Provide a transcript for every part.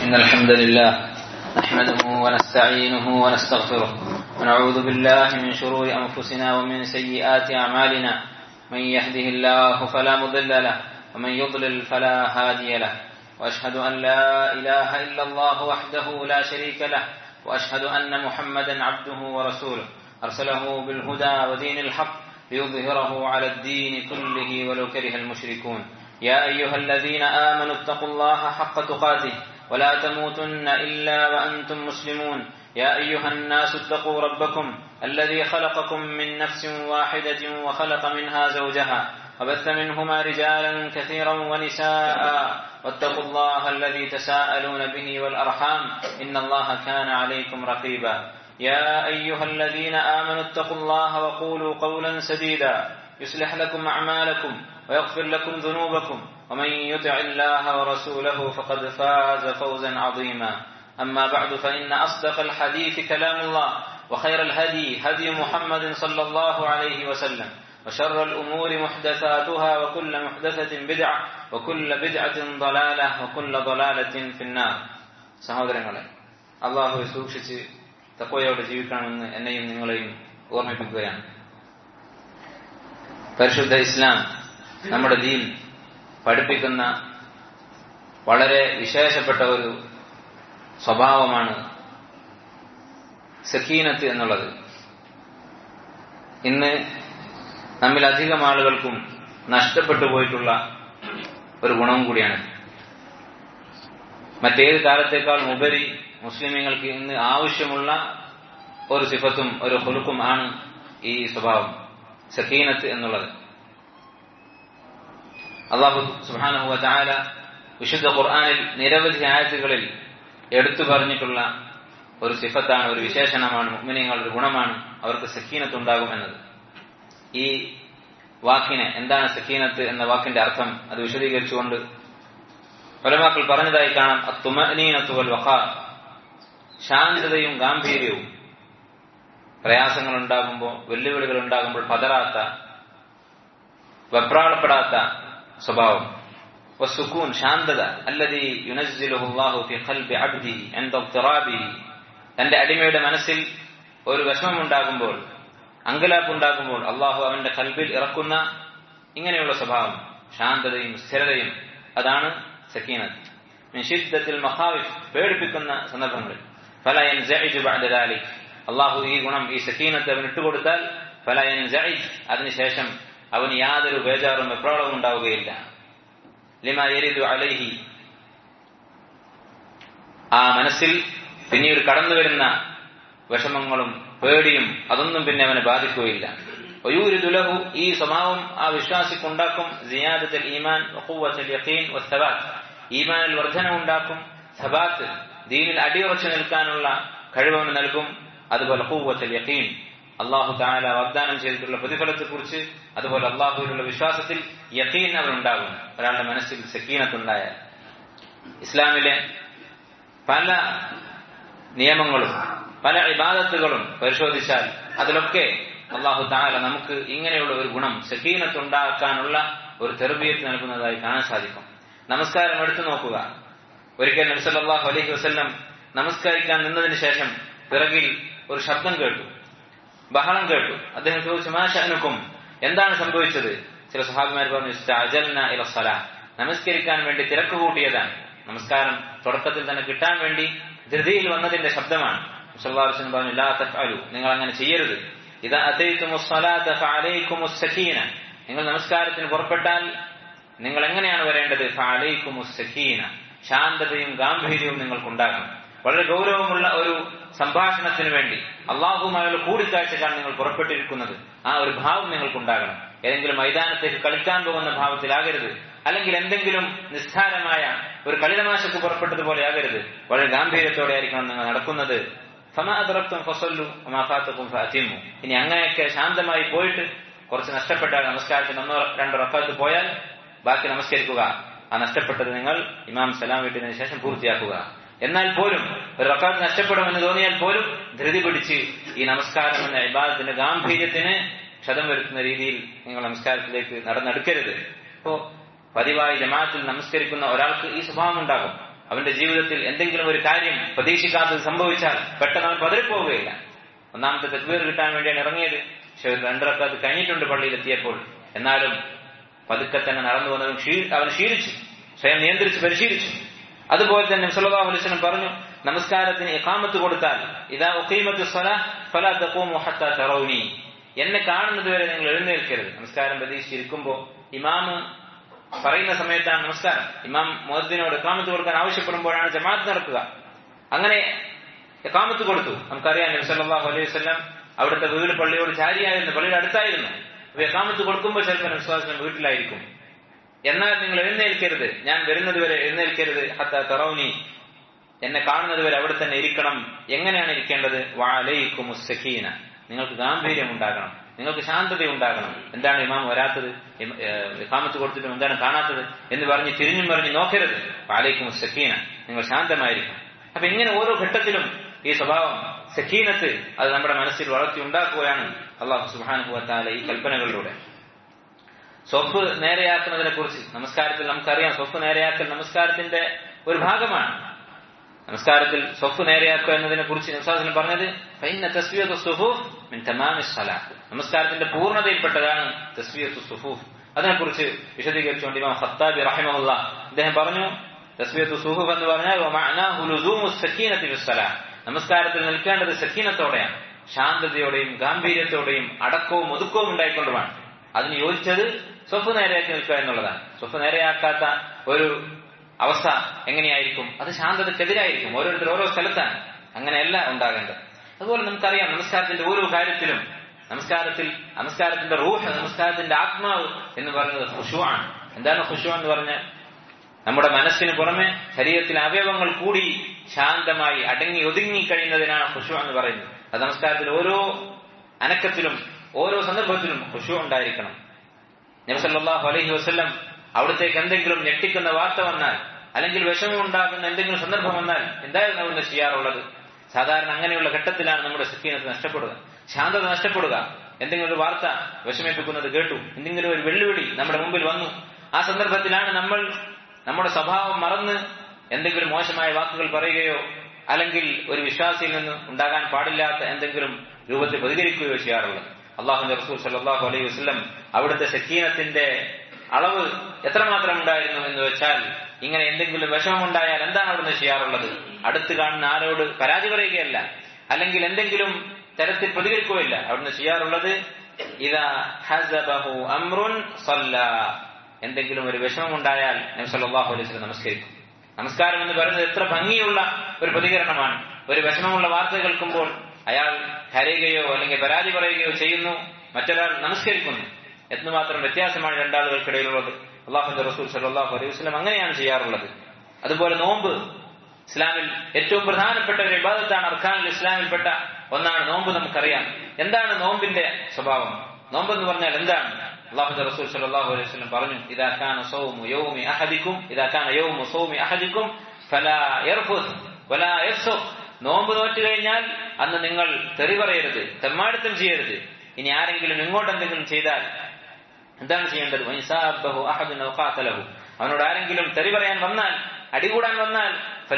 إن الحمد لله نحمده ونستعينه ونستغفره ونعوذ بالله من شرور أنفسنا ومن سيئات أعمالنا من يهده الله فلا مضل له ومن يضلل فلا هادي له وأشهد أن لا إله إلا الله وحده لا شريك له وأشهد أن محمدا عبده ورسوله أرسله بالهدى ودين الحق ليظهره على الدين كله ولو كره المشركون يا أيها الذين آمنوا اتقوا الله حق تقاته ولا تموتن إلا وأنتم مسلمون يا أيها الناس اتقوا ربكم الذي خلقكم من نفس واحدة وخلق منها زوجها وبث منهما رجالا كثيرا ونساء واتقوا الله الذي تساءلون به والأرحام إن الله كان عليكم رقيبا يا أيها الذين آمنوا اتقوا الله وقولوا قولا سديدا يصلح لكم أعمالكم ويغفر لكم ذنوبكم ومن يطع الله ورسوله فقد فاز فوزا عظيما أما بعد فإن أصدق الحديث كلام الله وخير الهدي هدي محمد صلى الله عليه وسلم وشر الأمور محدثاتها وكل محدثة بدعة وكل بدعة ضلالة وكل ضلالة في النار സഹോദരങ്ങളെ അള്ളാഹു സൂക്ഷിച്ച് തക്കോയോടെ ജീവിക്കണമെന്ന് എന്നെയും നിങ്ങളെയും ഓർമ്മിപ്പിക്കുകയാണ് പരിശുദ്ധ ഇസ്ലാം നമ്മുടെ ദീൻ പഠിപ്പിക്കുന്ന വളരെ വിശേഷപ്പെട്ട ഒരു സ്വഭാവമാണ് സക്കീനത്ത് എന്നുള്ളത് ഇന്ന് നമ്മിൽ അധികം ആളുകൾക്കും നഷ്ടപ്പെട്ടു പോയിട്ടുള്ള ഒരു ഗുണവും കൂടിയാണ് മറ്റേത് കാലത്തേക്കാൾ ഉപരി മുസ്ലിമീങ്ങൾക്ക് ഇന്ന് ആവശ്യമുള്ള ഒരു സിഫത്തും ഒരു ഹുലുക്കും ആണ് ഈ സ്വഭാവം സക്കീനത്ത് എന്നുള്ളത് അള്ളാഹു സുബാനഹുവ ചാല വിശുദ്ധ ഖുർആാനിൽ നിരവധി ആയത്തുകളിൽ എടുത്തു പറഞ്ഞിട്ടുള്ള ഒരു സിഫത്താണ് ഒരു വിശേഷണമാണ് മുഗ്മിനിങ്ങളുടെ ഒരു ഗുണമാണ് അവർക്ക് സക്കീനത്ത് ഉണ്ടാകും എന്നത് ഈ വാക്കിനെ എന്താണ് സക്കീനത്ത് എന്ന വാക്കിന്റെ അർത്ഥം അത് വിശദീകരിച്ചുകൊണ്ട് പലമാക്കൾ പറഞ്ഞതായി കാണാം അത്തുമനീനത്തുവൽ വഖാർ ശാന്തതയും ഗാംഭീര്യവും പ്രയാസങ്ങൾ ഉണ്ടാകുമ്പോൾ വെല്ലുവിളികൾ ഉണ്ടാകുമ്പോൾ പതറാത്ത വെപ്രാളപ്പെടാത്ത സ്വഭാവം വസുക്കൂൻ ശാന്തത അല്ലതി യുനസ്സിലുഹുല്ലാഹു ഫി ഖൽബി അബ്ദി عند اضطرابه തന്റെ അടിമയുടെ മനസ്സിൽ ഒരു വിഷമമുണ്ടാകുമ്പോൾ അങ്കലാപ്പുണ്ടാകുമ്പോൾ അള്ളാഹു അവന്റെ കൽബിൽ ഇറക്കുന്ന ഇങ്ങനെയുള്ള സ്വഭാവം ശാന്തതയും സ്ഥിരതയും അതാണ് സക്കീനത്ത് ഷിദ്ദത്തിൽ മഹാവിഫ് പേടിപ്പിക്കുന്ന സന്ദർഭങ്ങളിൽ ഫലയൻ അള്ളാഹു ഈ ഗുണം ഈ സക്കീനത്ത് അവൻ ഇട്ടുകൊടുത്താൽ ഫലയൻ അതിനുശേഷം അവന് യാതൊരു ബേജാറും വെപ്രാളവും ഉണ്ടാവുകയില്ല ലിമ എരിദു അലൈഹി ആ മനസ്സിൽ പിന്നീട് കടന്നു വരുന്ന വിഷമങ്ങളും പേടിയും അതൊന്നും പിന്നെ അവനെ ബാധിക്കുകയില്ല ഒയൂരിദുലഹു ഈ സ്വഭാവം ആ വിശ്വാസിക്കുണ്ടാക്കും സിയാദത്തിൽ ഈമാൻ യഖീൻ വസ്സബാത്ത് ഈമാനിൽ വർധന ഉണ്ടാക്കും സബാത്ത് ദീനിൽ അടിയുറച്ചു നിൽക്കാനുള്ള കഴിവവന് നൽകും അതുപോലെ ഖൂവത്തൽ യഖീൻ അള്ളാഹു താല വാഗ്ദാനം ചെയ്തിട്ടുള്ള പ്രതിഫലത്തെക്കുറിച്ച് അതുപോലെ അള്ളാഹുവിലുള്ള വിശ്വാസത്തിൽ യഖീൻ അവനുണ്ടാകും ഒരാളുടെ മനസ്സിൽ സക്കീനത്തുണ്ടായാൽ ഇസ്ലാമിലെ പല നിയമങ്ങളും പല ഇബാദത്തുകളും പരിശോധിച്ചാൽ അതിലൊക്കെ അള്ളാഹു താല നമുക്ക് ഇങ്ങനെയുള്ള ഒരു ഗുണം സക്കീനത്തുണ്ടാക്കാനുള്ള ഒരു തെർബിയത്ത് നൽകുന്നതായി കാണാൻ സാധിക്കും നമസ്കാരം എടുത്തു നോക്കുക ഒരിക്കൽ നബ്സല്ലാഹു അലൈഹി വസ്ല്ലം നമസ്കരിക്കാൻ നിന്നതിന് ശേഷം പിറകിൽ ഒരു ശബ്ദം കേട്ടു ബഹളം കേട്ടു അദ്ദേഹം ചോദിച്ചു മാഷനുക്കും എന്താണ് സംഭവിച്ചത് ചില സഹാബിമാർ പറഞ്ഞു ഇലസല നമസ്കരിക്കാൻ വേണ്ടി തിരക്ക് കൂട്ടിയതാണ് നമസ്കാരം തുടക്കത്തിൽ തന്നെ കിട്ടാൻ വേണ്ടി ധൃതിയിൽ വന്നതിന്റെ ശബ്ദമാണ് മുസല്ലാസ്ലം പറഞ്ഞു ലാ തഫ്അലു നിങ്ങൾ അങ്ങനെ ചെയ്യരുത് ഇതാ സക്കീന നിങ്ങൾ നമസ്കാരത്തിന് പുറപ്പെട്ടാൽ നിങ്ങൾ എങ്ങനെയാണ് വരേണ്ടത് സക്കീന ശാന്തതയും ഗാംഭീര്യവും നിങ്ങൾക്കുണ്ടാകണം വളരെ ഗൗരവമുള്ള ഒരു സംഭാഷണത്തിന് വേണ്ടി അള്ളാഹുമായുള്ള കൂടിക്കാഴ്ചക്കാണ് നിങ്ങൾ പുറപ്പെട്ടിരിക്കുന്നത് ആ ഒരു ഭാവം നിങ്ങൾക്കുണ്ടാകണം ഏതെങ്കിലും മൈതാനത്തേക്ക് കളിക്കാൻ പോകുന്ന ഭാവത്തിലാകരുത് അല്ലെങ്കിൽ എന്തെങ്കിലും നിസ്സാരമായ ഒരു കളിതമാശക്ക് പുറപ്പെട്ടതുപോലെ ആകരുത് വളരെ ഗാംഭീര്യത്തോടെ ആയിരിക്കണം നിങ്ങൾ നടക്കുന്നത് ഫമാദറക്തും ഫസല്ലു മാഫാത്തക്കും ഫാത്തിമു ഇനി അങ്ങനെയൊക്കെ ശാന്തമായി പോയിട്ട് കുറച്ച് നഷ്ടപ്പെട്ടാൽ നമസ്കാരത്തിന് ഒന്നോ രണ്ടോ റക്കാത്ത് പോയാൽ ബാക്കി നമസ്കരിക്കുക ആ നഷ്ടപ്പെട്ടത് നിങ്ങൾ ഇമാം സലാം വീട്ടിന് ശേഷം പൂർത്തിയാക്കുക എന്നാൽ പോലും ഒരു റക്കാത്ത് നഷ്ടപ്പെടുമെന്ന് തോന്നിയാൽ പോലും ധൃതി പിടിച്ച് ഈ നമസ്കാരം എന്ന ഇബാദത്തിന്റെ ഗാംഭീര്യത്തിന് ക്ഷതം വരുത്തുന്ന രീതിയിൽ നിങ്ങൾ നമസ്കാരത്തിലേക്ക് നടന്നെടുക്കരുത് അപ്പോ പതിവായി ജമാഅത്തിൽ നമസ്കരിക്കുന്ന ഒരാൾക്ക് ഈ സ്വഭാവം ഉണ്ടാകും അവന്റെ ജീവിതത്തിൽ എന്തെങ്കിലും ഒരു കാര്യം പ്രതീക്ഷിക്കാത്തത് സംഭവിച്ചാൽ പെട്ടെന്ന് അവൻ പതറിപ്പോവുകയില്ല ഒന്നാമത്തെ തെക്കുവേർ കിട്ടാൻ വേണ്ടിയാണ് ഇറങ്ങിയത് പക്ഷെ ഒരു രണ്ടരക്കാത്ത് കഴിഞ്ഞിട്ടുണ്ട് പള്ളിയിലെത്തിയപ്പോൾ എന്നാലും പതുക്കെ തന്നെ നടന്നു വന്നവൻ അവൻ ക്ഷീണിച്ചു സ്വയം നിയന്ത്രിച്ച് പരിശീലിച്ചു അതുപോലെ തന്നെ സല്ലല്ലാഹു അലൈഹി വസല്ലം പറഞ്ഞു നമസ്കാരത്തിന് ഇഖാമത്ത് കൊടുത്താൽ ഇതാ ഉഖീമത്തു സ്വലാഹ് ഫലാ തഖൂമു ഹത്താ തറൗനി എന്നെ കാണുന്നത് വരെ നിങ്ങൾ എഴുന്നേൽക്കരുത് നമസ്കാരം പ്രതീക്ഷിച്ചിരിക്കുമ്പോൾ ഇമാമ് പറയുന്ന സമയത്താണ് നമസ്കാരം ഇമാം മുഹദ്ദിനോട് ഇഖാമത്ത് കൊടുക്കാൻ ആവശ്യപ്പെടുമ്പോഴാണ് ജമാഅത്ത് നടക്കുക അങ്ങനെ ഇഖാമത്ത് കൊടുത്തു നമുക്കറിയാം നബി സല്ലല്ലാഹു അലൈഹി വസല്ലം അവിടുത്തെ വീട് പള്ളിയോട് ചാരിയായിരുന്നു പള്ളിയുടെ അടുത്തായിരുന്നു അപ്പൊ ഇഖാമത്ത് കൊടുക്കുമ്പോൾ ചിലപ്പോൾ വിശ്വാസം വീട്ടിലായിരിക്കും എന്നാൽ നിങ്ങൾ എഴുന്നേൽക്കരുത് ഞാൻ വരുന്നത് വരെ എഴുന്നേൽക്കരുത് ഹത്ത തറൗനി എന്നെ കാണുന്നത് വരെ അവിടെ തന്നെ ഇരിക്കണം എങ്ങനെയാണ് ഇരിക്കേണ്ടത് വാലയിക്കും സഖീന നിങ്ങൾക്ക് ഗാംഭീര്യം ഉണ്ടാകണം നിങ്ങൾക്ക് ശാന്തത ഉണ്ടാകണം എന്താണ് ഇമാം വരാത്തത് ഇഖാമത്ത് കൊടുത്തിട്ടും എന്താണ് കാണാത്തത് എന്ന് പറഞ്ഞ് തിരിഞ്ഞും പറഞ്ഞ് നോക്കരുത് വാലയിക്കും സഖീന നിങ്ങൾ ശാന്തമായിരിക്കും അപ്പൊ ഇങ്ങനെ ഓരോ ഘട്ടത്തിലും ഈ സ്വഭാവം സഖീനത്ത് അത് നമ്മുടെ മനസ്സിൽ വളർത്തി ഉണ്ടാക്കുകയാണ് അള്ളാഹു സുബാനുഭവത്താല ഈ കൽപ്പനകളിലൂടെ സ്വപ്പ് നേരെയാക്കുന്നതിനെ കുറിച്ച് നമസ്കാരത്തിൽ നമുക്കറിയാം സ്വപ്പ് നേരെയാക്കൽ നമസ്കാരത്തിന്റെ ഒരു ഭാഗമാണ് നമസ്കാരത്തിൽ സ്വഫ് നേരെയാക്കുക എന്നതിനെ കുറിച്ച് നബ്സാസിന് പറഞ്ഞത് തസ്വിയത്ത് സുഫൂഫ് മിൻ തമാമി സ്വലാത്ത് നമസ്കാരത്തിന്റെ പൂർണ്ണതയിൽപ്പെട്ടതാണ് തസ്വിയത്ത് സുഫൂഫ് അതിനെക്കുറിച്ച് വിശദീകരിച്ചുകൊണ്ട് ഇമാം ഖത്താബി റഹിമഹുല്ല അദ്ദേഹം പറഞ്ഞു തസ്വിയത്ത് സുഹൂഫ് എന്ന് പറഞ്ഞാൽ നമസ്കാരത്തിൽ നിൽക്കേണ്ടത് സക്കീനത്തോടെയാണ് ശാന്തതയോടെയും ഗാംഭീര്യത്തോടെയും അടക്കവും ഒതുക്കവും ഉണ്ടായിക്കൊണ്ടുമാണ് അതിന് യോജിച്ചത് സ്വഫ് നേരെയാക്കി നിൽക്കുക എന്നുള്ളതാണ് സ്വഫ് നേരെയാക്കാത്ത ഒരു അവസ്ഥ എങ്ങനെയായിരിക്കും അത് ശാന്തതക്കെതിരായിരിക്കും ഓരോരുത്തർ ഓരോ സ്ഥലത്താണ് അങ്ങനെയല്ല ഉണ്ടാകേണ്ടത് അതുപോലെ നമുക്കറിയാം നമസ്കാരത്തിന്റെ ഓരോ കാര്യത്തിലും നമസ്കാരത്തിൽ നമസ്കാരത്തിന്റെ റൂഹ് നമസ്കാരത്തിന്റെ ആത്മാവ് എന്ന് പറയുന്നത് ഖുഷു ആണ് എന്താണ് ഖുഷു എന്ന് പറഞ്ഞാൽ നമ്മുടെ മനസ്സിന് പുറമെ ശരീരത്തിലെ അവയവങ്ങൾ കൂടി ശാന്തമായി അടങ്ങി ഒതുങ്ങി കഴിയുന്നതിനാണ് ഖുഷു എന്ന് പറയുന്നത് അത് നമസ്കാരത്തിൽ ഓരോ അനക്കത്തിലും ഓരോ സന്ദർഭത്തിലും ഖുഷു ഉണ്ടായിരിക്കണം നബിസല്ലാഹു അലൈഹി വസ്ല്ലം അവിടത്തേക്ക് എന്തെങ്കിലും ഞെട്ടിക്കുന്ന വാർത്ത വന്നാൽ അല്ലെങ്കിൽ വിഷമമുണ്ടാകുന്ന എന്തെങ്കിലും സന്ദർഭം വന്നാൽ എന്തായിരുന്നു അവിടുന്ന് ചെയ്യാറുള്ളത് സാധാരണ അങ്ങനെയുള്ള ഘട്ടത്തിലാണ് നമ്മുടെ സക്കീനത്ത് നഷ്ടപ്പെടുക ശാന്തത നഷ്ടപ്പെടുക എന്തെങ്കിലും ഒരു വാർത്ത വിഷമിപ്പിക്കുന്നത് കേട്ടു എന്തെങ്കിലും ഒരു വെല്ലുവിളി നമ്മുടെ മുമ്പിൽ വന്നു ആ സന്ദർഭത്തിലാണ് നമ്മൾ നമ്മുടെ സ്വഭാവം മറന്ന് എന്തെങ്കിലും മോശമായ വാക്കുകൾ പറയുകയോ അല്ലെങ്കിൽ ഒരു വിശ്വാസിയിൽ നിന്ന് ഉണ്ടാകാൻ പാടില്ലാത്ത എന്തെങ്കിലും രൂപത്തിൽ പ്രതികരിക്കുകയോ ചെയ്യാറുള്ളത് അള്ളാഹുന്റെ റസൂൽ സല്ലാഹു അലൈഹി വസ്ലം അവിടുത്തെ സക്കീനത്തിന്റെ അളവ് എത്രമാത്രം ഉണ്ടായിരുന്നു എന്ന് വെച്ചാൽ ഇങ്ങനെ എന്തെങ്കിലും വിഷമമുണ്ടായാൽ എന്താണ് അവിടുന്ന് ചെയ്യാറുള്ളത് അടുത്ത് കാണുന്ന ആരോട് പരാതി പറയുകയല്ല അല്ലെങ്കിൽ എന്തെങ്കിലും തരത്തിൽ പ്രതികരിക്കുകയില്ല അവിടുന്ന് ചെയ്യാറുള്ളത് ഇതാ ഹസബഹു അമ്രുൻ സല്ല എന്തെങ്കിലും ഒരു വിഷമമുണ്ടായാൽ നബി സല്ലല്ലാഹു അലൈഹി വസല്ലം നമസ്കരിക്കും നമസ്കാരം എന്ന് പറയുന്നത് എത്ര ഭംഗിയുള്ള ഒരു പ്രതികരണമാണ് ഒരു വിഷമമുള്ള വാർത്ത കേൾക്കുമ്പോൾ അയാൾ കരയുകയോ അല്ലെങ്കിൽ പരാതി പറയുകയോ ചെയ്യുന്നു മറ്റൊരാൾ നമസ്കരിക്കുന്നു എത്രമാത്രം വ്യത്യാസമാണ് രണ്ടാളുകൾക്കിടയിലുള്ളത് അള്ളാഹുന്റെ റസൂൽ സല്ലാഹു അലൈഹി വസ്ലം അങ്ങനെയാണ് ചെയ്യാറുള്ളത് അതുപോലെ നോമ്പ് ഇസ്ലാമിൽ ഏറ്റവും പ്രധാനപ്പെട്ട ഒരു വിവാദത്താണ് അർഖാനിൽ ഇസ്ലാമിൽപ്പെട്ട ഒന്നാണ് നോമ്പ് നമുക്കറിയാം എന്താണ് നോമ്പിന്റെ സ്വഭാവം നോമ്പ് എന്ന് പറഞ്ഞാൽ എന്താണ് അള്ളാഹുന്റെ റസൂൽ സല്ലാഹു അലൈഹി വസ്ലം പറഞ്ഞു ഇതാക്കാന സൗമു യൗമി അഹദിക്കും ഇതാക്കാന യൗമു സൗമി അഹദിക്കും ഫലാ യർഫുസ് വലാ യഫ്സുഖ് നോമ്പ് നോറ്റു കഴിഞ്ഞാൽ അന്ന് നിങ്ങൾ തെറി പറയരുത് തെമ്മാടിത്തം ചെയ്യരുത് ഇനി ആരെങ്കിലും ഇങ്ങോട്ട് എന്തെങ്കിലും ചെയ്താൽ എന്താണ് ചെയ്യേണ്ടത് അഹദുലഹു അവനോട് ആരെങ്കിലും തെറി പറയാൻ വന്നാൽ അടികൂടാൻ വന്നാൽ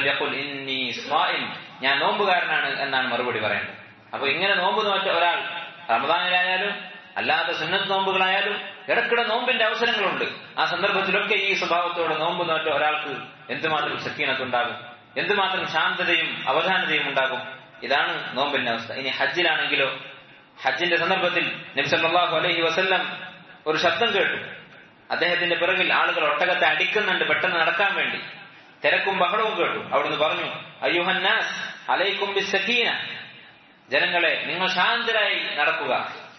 ഞാൻ നോമ്പുകാരനാണ് എന്നാണ് മറുപടി പറയേണ്ടത് അപ്പൊ ഇങ്ങനെ നോമ്പ് നോറ്റ ഒരാൾ റമദാനിലായാലും അല്ലാത്ത സുന്നത്ത് നോമ്പുകളായാലും ഇടക്കിടെ നോമ്പിന്റെ അവസരങ്ങളുണ്ട് ആ സന്ദർഭത്തിലൊക്കെ ഈ സ്വഭാവത്തോടെ നോമ്പ് നോറ്റ ഒരാൾക്ക് എന്തുമാത്രം സക്കീനത്തുണ്ടാകും എന്തുമാത്രം ശാന്തതയും അവധാനതയും ഉണ്ടാകും ഇതാണ് നോമ്പിന്റെ അവസ്ഥ ഇനി ഹജ്ജിലാണെങ്കിലോ ഹജ്ജിന്റെ സന്ദർഭത്തിൽ നബ്സല്ലാഹു അലൈഹി വസല്ലം ഒരു ശബ്ദം കേട്ടു അദ്ദേഹത്തിന്റെ പിറകിൽ ആളുകൾ ഒട്ടകത്തെ അടിക്കുന്നുണ്ട് പെട്ടെന്ന് നടക്കാൻ വേണ്ടി തിരക്കും ബഹളവും കേട്ടു അവിടുന്ന് പറഞ്ഞു അയ്യുഹന്നാസ് അലൈക്കും ബിസക്കീന ജനങ്ങളെ നിങ്ങൾ ശാന്തരായി നടക്കുക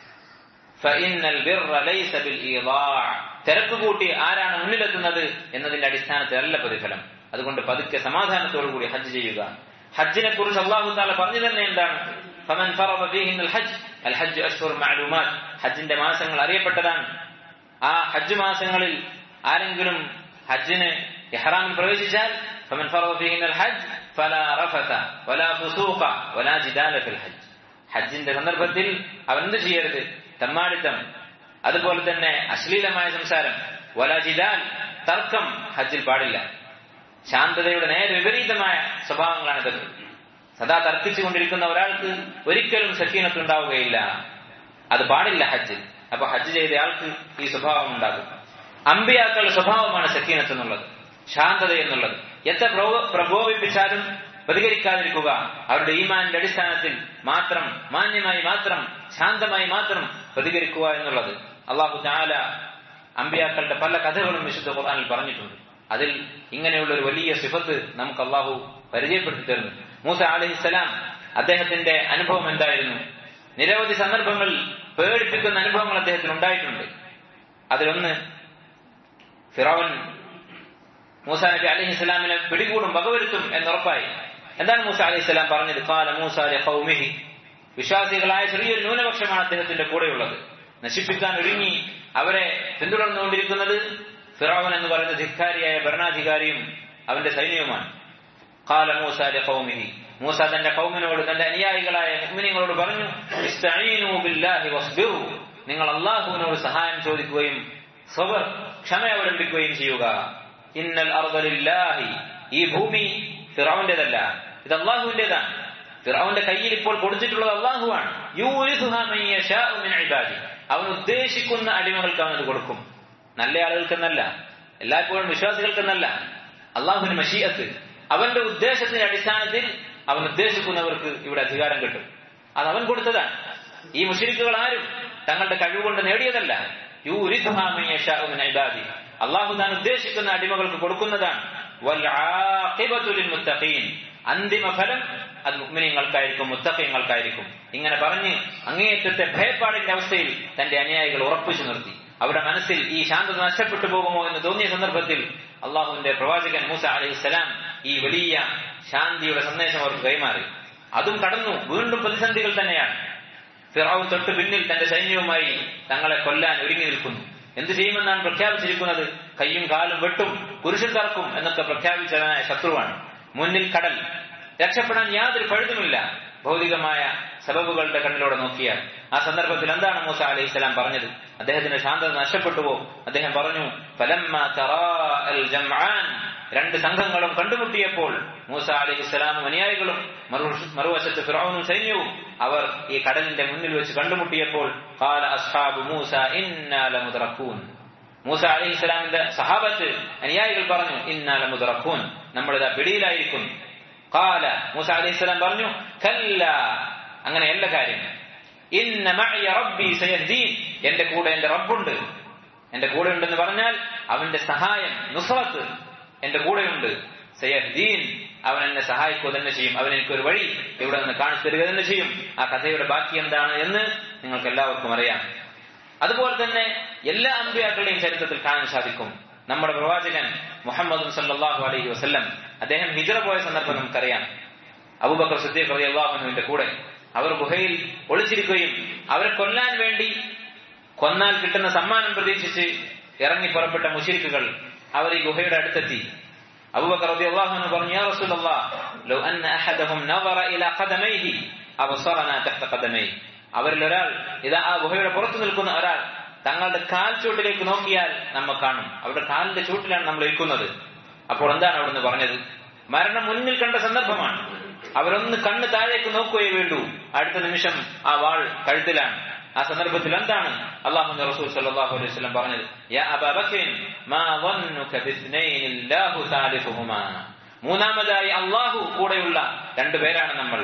തിരക്ക് കൂട്ടി ആരാണ് മുന്നിലെത്തുന്നത് എന്നതിന്റെ അടിസ്ഥാനത്തിലല്ല പ്രതിഫലം അതുകൊണ്ട് പതുക്കെ സമാധാനത്തോടുകൂടി ഹജ്ജ് ചെയ്യുക ഹജ്ജിനെ കുറിച്ച് അള്ളാഹു താല പറഞ്ഞു തന്നെ എന്താണ് ഫമൻ ഫറദ ഫീഹിൽ ഹജ്ജ് അൽ ഹജ്ജ് അഷ്ഹുർ മഅലൂമാത്ത് ഹജ്ജിന്റെ മാസങ്ങൾ അറിയപ്പെട്ടതാണ് ആ ഹജ്ജ് മാസങ്ങളിൽ ആരെങ്കിലും ഹജ്ജിന് ഇഹ്റാമിൽ പ്രവേശിച്ചാൽ ഫമൻ ഫറദ ഫീഹിൽ ഹജ്ജ് ഫലാ റഫത വലാ ഫുസൂഖ വലാ ജിദാല ഫിൽ ഹജ്ജ് ഹജ്ജിന്റെ സന്ദർഭത്തിൽ അവൻ എന്ത് ചെയ്യരുത് തമ്മാടിത്തം അതുപോലെ തന്നെ അശ്ലീലമായ സംസാരം വലാ ജിദാൽ തർക്കം ഹജ്ജിൽ പാടില്ല ശാന്തതയുടെ നേരെ വിപരീതമായ സ്വഭാവങ്ങളാണ് ഇതൊക്കെ സദാ തർക്കിച്ചുകൊണ്ടിരിക്കുന്ന ഒരാൾക്ക് ഒരിക്കലും സക്കീനത്ത് ഉണ്ടാവുകയില്ല അത് പാടില്ല ഹജ്ജ് അപ്പൊ ഹജ്ജ് ചെയ്ത ആൾക്ക് ഈ സ്വഭാവം ഉണ്ടാകും അമ്പിയാക്കളുടെ സ്വഭാവമാണ് സക്കീനത്ത് എന്നുള്ളത് ശാന്തത എന്നുള്ളത് എത്ര പ്രകോപിപ്പിച്ചാലും പ്രതികരിക്കാതിരിക്കുക അവരുടെ ഈമാനിന്റെ അടിസ്ഥാനത്തിൽ മാത്രം മാന്യമായി മാത്രം ശാന്തമായി മാത്രം പ്രതികരിക്കുക എന്നുള്ളത് അള്ളാഹു ചാല അമ്പിയാക്കളുടെ പല കഥകളും വിശുദ്ധ ഖുർആനിൽ പറഞ്ഞിട്ടുണ്ട് അതിൽ ഇങ്ങനെയുള്ള ഒരു വലിയ സിഫത്ത് നമുക്ക് അള്ളാഹു പരിചയപ്പെടുത്തി തരുന്നു മൂസ അലഹിസ്സലാം അദ്ദേഹത്തിന്റെ അനുഭവം എന്തായിരുന്നു നിരവധി സന്ദർഭങ്ങളിൽ പേടിപ്പിക്കുന്ന അനുഭവങ്ങൾ അദ്ദേഹത്തിന് ഉണ്ടായിട്ടുണ്ട് അതിലൊന്ന് ഫിറോവൻ മൂസ നബി അലഹി ഇസ്ലാമിനെ പിടികൂടും വകവരുത്തും എന്നുറപ്പായി എന്താണ് മൂസ അലൈഹി സ്വലാം പറഞ്ഞത് കാല മൂസ ഖൗമിഹി വിശ്വാസികളായ ചെറിയൊരു ന്യൂനപക്ഷമാണ് അദ്ദേഹത്തിന്റെ കൂടെയുള്ളത് നശിപ്പിക്കാൻ ഒരുങ്ങി അവരെ പിന്തുടർന്നുകൊണ്ടിരിക്കുന്നത് ഫിറോവൻ എന്ന് പറയുന്ന ധിക്കാരിയായ ഭരണാധികാരിയും അവന്റെ സൈന്യവുമാണ് കാല മൂസ ഖൗമിഹി മൂസ തന്റെ കൗമിനോട് തന്റെ അനുയായികളായ മുഅ്മിനീങ്ങളോട് പറഞ്ഞു ഇസ്തഈനു ബില്ലാഹി വസ്ബിറു നിങ്ങൾ അള്ളാഹുവിനോട് സഹായം ചോദിക്കുകയും സബർ ക്ഷമ അവലംബിക്കുകയും ചെയ്യുക ഇന്നൽ അർദലില്ലാഹി ഈ ഭൂമി ഫിറൌന്റേതല്ല ഇത് അള്ളാഹുവിന്റേതാണ് ഫിറൌന്റെ കയ്യിൽ ഇപ്പോൾ കൊടുത്തിട്ടുള്ളത് അള്ളാഹുവാണ് അവൻ ഉദ്ദേശിക്കുന്ന അടിമകൾക്ക് അവൻ അത് കൊടുക്കും നല്ല ആളുകൾക്കെന്നല്ല എല്ലായ്പ്പോഴും വിശ്വാസികൾക്കെന്നല്ല അള്ളാഹുവിന് മഷീയത്ത് അവന്റെ ഉദ്ദേശത്തിന്റെ അടിസ്ഥാനത്തിൽ അവൻ ഉദ്ദേശിക്കുന്നവർക്ക് ഇവിടെ അധികാരം കിട്ടും അത് അവൻ കൊടുത്തതാണ് ഈ മുഷരിക്കുകൾ ആരും തങ്ങളുടെ കഴിവുകൊണ്ട് നേടിയതല്ല അള്ളാഹു താൻ ഉദ്ദേശിക്കുന്ന അടിമകൾക്ക് കൊടുക്കുന്നതാണ് അന്തിമ ഫലം അത് മുഗ്മിനിയങ്ങൾക്കായിരിക്കും മുത്തഫയങ്ങൾക്കായിരിക്കും ഇങ്ങനെ പറഞ്ഞ് അങ്ങേയറ്റത്തെ ഭയപ്പാടിന്റെ അവസ്ഥയിൽ തന്റെ അനുയായികൾ ഉറപ്പിച്ചു നിർത്തി അവരുടെ മനസ്സിൽ ഈ ശാന്തത നഷ്ടപ്പെട്ടു പോകുമോ എന്ന് തോന്നിയ സന്ദർഭത്തിൽ അള്ളാഹുവിന്റെ പ്രവാചകൻ മൂസ അലഹിസ്സലാം ഈ വലിയ ശാന്തിയുടെ സന്ദേശം അവർക്ക് കൈമാറി അതും കടന്നു വീണ്ടും പ്രതിസന്ധികൾ തന്നെയാണ് ഫിറാവ് തൊട്ട് പിന്നിൽ തന്റെ സൈന്യവുമായി തങ്ങളെ കൊല്ലാൻ ഒരുങ്ങി നിൽക്കുന്നു എന്ത് ചെയ്യുമെന്നാണ് പ്രഖ്യാപിച്ചിരിക്കുന്നത് കയ്യും കാലും വെട്ടും പുരുഷൻ കറക്കും എന്നൊക്കെ പ്രഖ്യാപിച്ചവനായ ശത്രുവാണ് മുന്നിൽ കടൽ രക്ഷപ്പെടാൻ യാതൊരു പഴുതുമില്ല ഭൗതികമായ സബബുകളുടെ കണ്ണിലൂടെ നോക്കിയാൽ ആ സന്ദർഭത്തിൽ എന്താണ് മൂസ അലൈഹി സ്വലാം പറഞ്ഞത് അദ്ദേഹത്തിന്റെ ശാന്തത നഷ്ടപ്പെട്ടുവോ അദ്ദേഹം പറഞ്ഞു രണ്ട് സംഘങ്ങളും കണ്ടുമുട്ടിയപ്പോൾ മൂസ അലൈഹി സ്വലാമും അനുയായികളും മറുവശത്ത് ഫിറോനും സൈന്യവും അവർ ഈ കടലിന്റെ മുന്നിൽ വെച്ച് കണ്ടുമുട്ടിയപ്പോൾ കാല അസ്ഹാബ് മൂസ ഇന്നാലമുദ്റക്കൂൻ മൂസ അലൈഹി സ്വലാമിന്റെ സഹാബത്ത് അനുയായികൾ പറഞ്ഞു ഇന്നാലമുദ്റക്കൂൻ നമ്മളിതാ പിടിയിലായിരിക്കുന്നു കാല മൂസ അലൈഹി സ്വലാം പറഞ്ഞു കല്ല അങ്ങനെയല്ല കാര്യം ഇന്ന മഅയ റബ്ബി സയഹ്ദീൻ എന്റെ കൂടെ എന്റെ റബ്ബുണ്ട് എന്റെ കൂടെ ഉണ്ടെന്ന് പറഞ്ഞാൽ അവന്റെ സഹായം നുസ്രത്ത് എന്റെ കൂടെയുണ്ട് സയഹ്ദീൻ അവൻ എന്നെ സഹായിക്കുക തന്നെ ചെയ്യും അവൻ എനിക്കൊരു വഴി ഇവിടെ നിന്ന് കാണിച്ചു തരിക തന്നെ ചെയ്യും ആ കഥയുടെ ബാക്കി എന്താണ് എന്ന് നിങ്ങൾക്ക് എല്ലാവർക്കും അറിയാം അതുപോലെ തന്നെ എല്ലാ അമ്പിയാക്കളുടെയും ചരിത്രത്തിൽ കാണാൻ സാധിക്കും നമ്മുടെ പ്രവാചകൻ മുഹമ്മദ് സല്ലാഹു അലൈഹി വസ്ല്ലം അദ്ദേഹം ഹിജറ പോയ സന്ദർഭം നമുക്കറിയാം അബൂബക്കർ സിദ്ദീഖ് അലി അള്ളാഹുനുവിന്റെ കൂടെ അവർ ഗുഹയിൽ ഒളിച്ചിരിക്കുകയും അവരെ കൊല്ലാൻ വേണ്ടി കൊന്നാൽ കിട്ടുന്ന സമ്മാനം പ്രതീക്ഷിച്ച് ഇറങ്ങി പുറപ്പെട്ട മുഷിരിക്കുകൾ അവർ ഈ ഗുഹയുടെ അടുത്തെത്തി അബൂബക്കർ റബി അള്ളാഹുന് പറഞ്ഞു യാ റസൂലല്ലാഹ് ലോ അന്ന അഹദഹും നവറ ഇലാ ഖദമൈഹി അബ്സറനാ തഹ്ത ഖദമൈ അവരിൽ ഒരാൾ ഇതാ ആ ഗുഹയുടെ പുറത്തു നിൽക്കുന്ന ഒരാൾ തങ്ങളുടെ കാൽ ചൂട്ടിലേക്ക് നോക്കിയാൽ നമ്മൾ കാണും അവരുടെ കാലിന്റെ ചൂട്ടിലാണ് നമ്മൾ ഇരിക്കുന്നത് അപ്പോൾ എന്താണ് അവിടുന്ന് പറഞ്ഞത് മരണം മുന്നിൽ കണ്ട സന്ദർഭമാണ് അവരൊന്ന് കണ്ണ് താഴേക്ക് നോക്കുകയേ വേണ്ടൂ അടുത്ത നിമിഷം ആ വാൾ കഴുത്തിലാണ് ആ സന്ദർഭത്തിൽ എന്താണ് അള്ളാഹു റസൂൽ സല്ലല്ലാഹു അലൈഹി വസല്ലം പറഞ്ഞത് യാ അബൂബക്കർ മാ ظنك باثنين الله ثالثهما മൂന്നാമതായി അള്ളാഹു കൂടെയുള്ള രണ്ടു പേരാണ് നമ്മൾ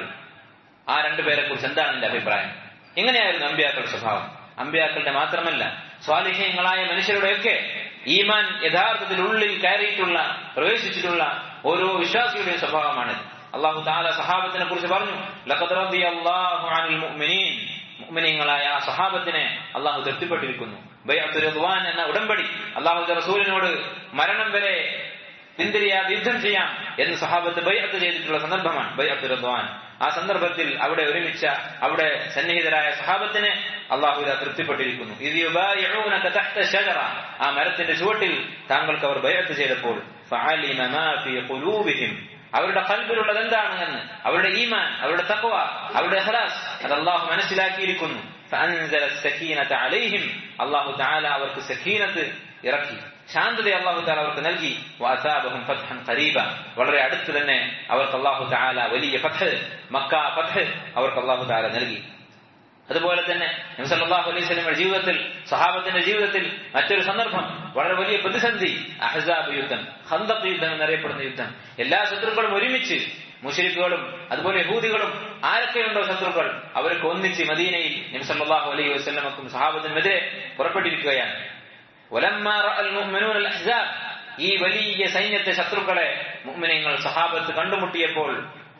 ആ രണ്ടു പേരെ കുറിച്ച് എന്താണ് നിന്റെ അഭിപ്രായം എങ്ങനെയായിരുന്നു അമ്പിയാക്കളുടെ സ്വഭാവം അമ്പിയാക്കളുടെ മാത്രമല്ല സ്വാലിഹ്യങ്ങളായ മനുഷ്യരുടെയൊക്കെ ഈമാൻ യഥാർത്ഥത്തിൽ ഉള്ളിൽ കയറിയിട്ടുള്ള പ്രവേശിച്ചിട്ടുള്ള ഓരോ വിശ്വാസിയുടെയും സ്വഭാവമാണിത് അള്ളാഹു താല സഹാബത്തിനെ കുറിച്ച് പറഞ്ഞു ലഖദ് റളിയല്ലാഹു അനിൽ മുഅ്മിനീൻ മുഅ്മിനീങ്ങളായ ആ സഹാബത്തിനെ അള്ളാഹു തൃപ്തിപ്പെട്ടിരിക്കുന്നു ബൈഅത്തു റിദ്വാൻ എന്ന ഉടമ്പടി അള്ളാഹുന്റെ റസൂലിനോട് മരണം വരെ പിന്തിരിയാതെ യുദ്ധം ചെയ്യാം എന്ന് സഹാബത്ത് ബൈഅത്ത് ചെയ്തിട്ടുള്ള സന്ദർഭമാണ് ബൈഅത്തു റിദ്വാൻ ആ സന്ദർഭത്തിൽ അവിടെ ഒരുമിച്ച അവിടെ സന്നിഹിതരായ സഹാബത്തിനെ അള്ളാഹു ഇതാ തൃപ്തിപ്പെട്ടിരിക്കുന്നു ഇത് യുബായിഊനക തഹ്ത ശജറ ആ മരത്തിന്റെ ചുവട്ടിൽ താങ്കൾക്ക് അവർ ബൈഅത്ത് ചെയ്തപ്പോൾ ഫഅലിമ മാ ഫീ ഖുലൂബിഹിം അവരുടെ കൽബിലുള്ളത് എന്താണ് എന്ന് അവരുടെ ഈമാൻ അവരുടെ തക്വ അവരുടെ ഹലാസ് അത് അള്ളാഹു മനസ്സിലാക്കിയിരിക്കുന്നു അള്ളാഹു താല അവർക്ക് സഖീനത്ത് ഇറക്കി ശാന്തത അള്ളാഹു താല അവർക്ക് നൽകി വാസാബഹും ഫത്ഹൻ ഖരീബ വളരെ അടുത്ത് തന്നെ അവർക്ക് അള്ളാഹു താല വലിയ ഫത്ത് മക്ക ഫത്ത് അവർക്ക് അള്ളാഹു താല നൽകി അതുപോലെ തന്നെ നബ്സല്ലാഹു അലൈഹി സ്വലമിയുടെ ജീവിതത്തിൽ സഹാബത്തിന്റെ ജീവിതത്തിൽ മറ്റൊരു സന്ദർഭം വളരെ വലിയ പ്രതിസന്ധി അഹസാബ് യുദ്ധം ഹന്തബ് യുദ്ധം എന്നറിയപ്പെടുന്ന യുദ്ധം എല്ലാ ശത്രുക്കളും ഒരുമിച്ച് മുഷരിക്കുകളും അതുപോലെ യഹൂദികളും ആരൊക്കെയുണ്ടോ ശത്രുക്കൾ അവർക്ക് ഒന്നിച്ച് മദീനയിൽ നബ്സല്ലാഹു അലൈഹി വസ്ലമക്കും സഹാബത്തിനുമെതിരെ പുറപ്പെട്ടിരിക്കുകയാണ് ഈ വലിയ സൈന്യത്തെ ശത്രുക്കളെ മുഅ്മിനീങ്ങൾ സഹാബത്ത് കണ്ടുമുട്ടിയപ്പോൾ